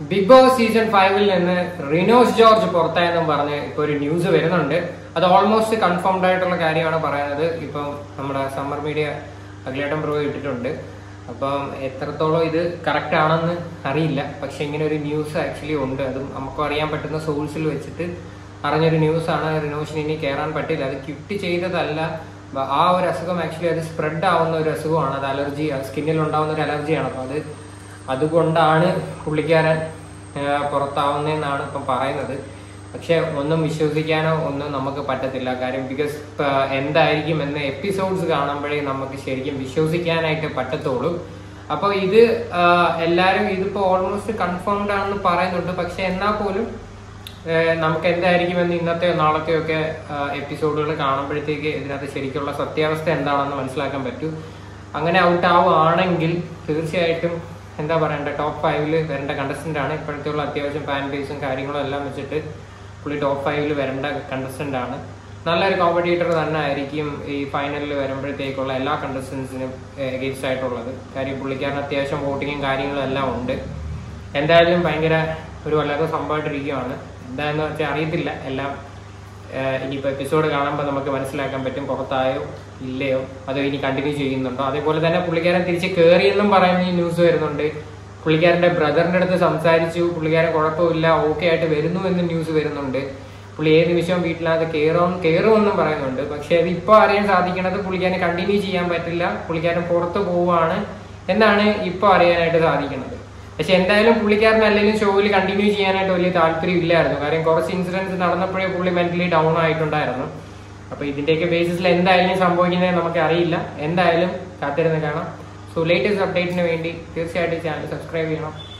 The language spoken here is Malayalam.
ബിഗ് ബോസ് സീസൺ ഫൈവിൽ നിന്ന് റിനോസ് ജോർജ് പുറത്തായെന്നും പറഞ്ഞ് ഇപ്പൊ ഒരു ന്യൂസ് വരുന്നുണ്ട് അത് ഓൾമോസ്റ്റ് കൺഫേംഡ് ആയിട്ടുള്ള കാര്യമാണ് പറയുന്നത് ഇപ്പം നമ്മുടെ സമ്മർ മീഡിയ അഖിലേട്ടൻ പ്രോ ഇട്ടിട്ടുണ്ട് അപ്പം എത്രത്തോളം ഇത് കറക്റ്റ് ആണെന്ന് അറിയില്ല പക്ഷെ ഇങ്ങനെ ഒരു ന്യൂസ് ആക്ച്വലി ഉണ്ട് അതും നമുക്ക് അറിയാൻ പറ്റുന്ന സോഴ്സിൽ വെച്ചിട്ട് അറിഞ്ഞൊരു ന്യൂസ് ആണ് റിനോഷിന് ഇനി കയറാൻ പറ്റില്ല അത് ക്വിറ്റ് ചെയ്തതല്ല ബ- ആ ഒരു അസുഖം ആക്ച്വലി അത് സ്പ്രെഡ് ആവുന്ന ഒരു അസുഖമാണ് അത് അലർജി സ്കിന്നിൽ ഉണ്ടാവുന്ന ഒരു അലർജിയാണ് അപ്പോൾ അത് അതുകൊണ്ടാണ് പുള്ളിക്കാരൻ ആ, പുറത്താവുന്നതെന്നാണ് ഇപ്പം പറയുന്നത് പക്ഷെ ഒന്നും വിശ്വസിക്കാനോ ഒന്നും നമുക്ക് പറ്റത്തില്ല കാര്യം ബിക്കോസ് എന്തായിരിക്കും എന്ന എപ്പിസോഡ്സ് കാണുമ്പോഴേ നമുക്ക് ശരിക്കും വിശ്വസിക്കാനായിട്ട് പറ്റത്തുള്ളൂ അപ്പോൾ ഇത് ആ, എല്ലാവരും ഇതിപ്പോൾ ഓൾമോസ്റ്റ് കൺഫേംഡ് ആണെന്ന് പറയുന്നുണ്ട് പക്ഷെ എന്നാൽ പോലും ഏഹ് നമുക്ക് എന്തായിരിക്കുമെന്ന് ഇന്നത്തെയോ നാളത്തെയോ ഒക്കെ എപ്പിസോഡുകൾ കാണുമ്പോഴത്തേക്ക് ഇതിനകത്ത് ശരിക്കുള്ള സത്യാവസ്ഥ എന്താണെന്ന് മനസ്സിലാക്കാൻ പറ്റൂ അങ്ങനെ ഔട്ട് ആവുകയാണെങ്കിൽ തീർച്ചയായിട്ടും എന്താ പറയണ്ട ടോപ്പ് ഫൈവില് വരേണ്ട കണ്ടസ്റ്റന്റ് ആണ് ഇപ്പോഴത്തെ ഉള്ള അത്യാവശ്യം ഫാൻ ബേസും കാര്യങ്ങളും എല്ലാം വെച്ചിട്ട് പുള്ളി ടോപ്പ് ഫൈവില് വരേണ്ട കണ്ടസ്റ്റന്റ് ആണ് നല്ലൊരു കോമ്പറ്റീറ്റർ തന്നെ ആയിരിക്കും ഈ ഫൈനലിൽ വരുമ്പോഴത്തേക്കുള്ള എല്ലാ കണ്ടസ്റ്റൻസിനും എഗെയിൻസ്റ്റ് ആയിട്ടുള്ളത് കാര്യം പുള്ളിക്കാരന് അത്യാവശ്യം വോട്ടിങ്ങും കാര്യങ്ങളും എല്ലാം ഉണ്ട് എന്തായാലും ഭയങ്കര ഒരു വളരെ സംഭവമായിട്ടിരിക്കുകയാണ് എന്താന്ന് വെച്ചാൽ അറിയത്തില്ല എല്ലാം ഏഹ് ഇനിയിപ്പോൾ എപ്പിസോഡ് കാണുമ്പോൾ നമുക്ക് മനസ്സിലാക്കാൻ പറ്റും പുറത്തായോ ഇല്ലയോ അതോ ഇനി കണ്ടിന്യൂ ചെയ്യുന്നുണ്ടോ അതേപോലെ തന്നെ പുള്ളിക്കാരൻ തിരിച്ച് കയറിയെന്നും പറയുന്ന ഈ ന്യൂസ് വരുന്നുണ്ട് പുള്ളിക്കാരന്റെ ബ്രദറിന്റെ അടുത്ത് സംസാരിച്ചു പുള്ളിക്കാരൻ കുഴപ്പമില്ല ഓക്കെ ആയിട്ട് വരുന്നു എന്ന് ന്യൂസ് വരുന്നുണ്ട് പുള്ളി ഏത് നിമിഷവും വീട്ടിനകത്ത് കയറും കയറുമെന്നും പറയുന്നുണ്ട് പക്ഷെ അത് ഇപ്പോൾ അറിയാൻ സാധിക്കണത് പുള്ളിക്കാരനെ കണ്ടിന്യൂ ചെയ്യാൻ പറ്റില്ല പുള്ളിക്കാരൻ പുറത്ത് പോവുകയാണ് എന്നാണ് ഇപ്പോൾ അറിയാനായിട്ട് സാധിക്കുന്നത് പക്ഷെ എന്തായാലും പുള്ളിക്കാരൻ അല്ലെങ്കിൽ ഷോയിൽ കണ്ടിന്യൂ ചെയ്യാനായിട്ട് വലിയ താല്പര്യം ഇല്ലായിരുന്നു കാര്യം കുറച്ച് ഇൻസിഡൻസ് നടന്നപ്പോഴേ പുള്ളി മെന്റലി ഡൗൺ ആയിട്ടുണ്ടായിരുന്നു അപ്പൊ ഇതിന്റെയൊക്കെ ബേസിസിൽ എന്തായാലും സംഭവിക്കുന്നത് നമുക്ക് അറിയില്ല എന്തായാലും കാത്തിരുന്ന് കാണാം സോ ലേറ്റസ്റ്റ് അപ്ഡേറ്റിന് വേണ്ടി തീർച്ചയായിട്ടും ചാനൽ സബ്സ്ക്രൈബ് ചെയ്യണം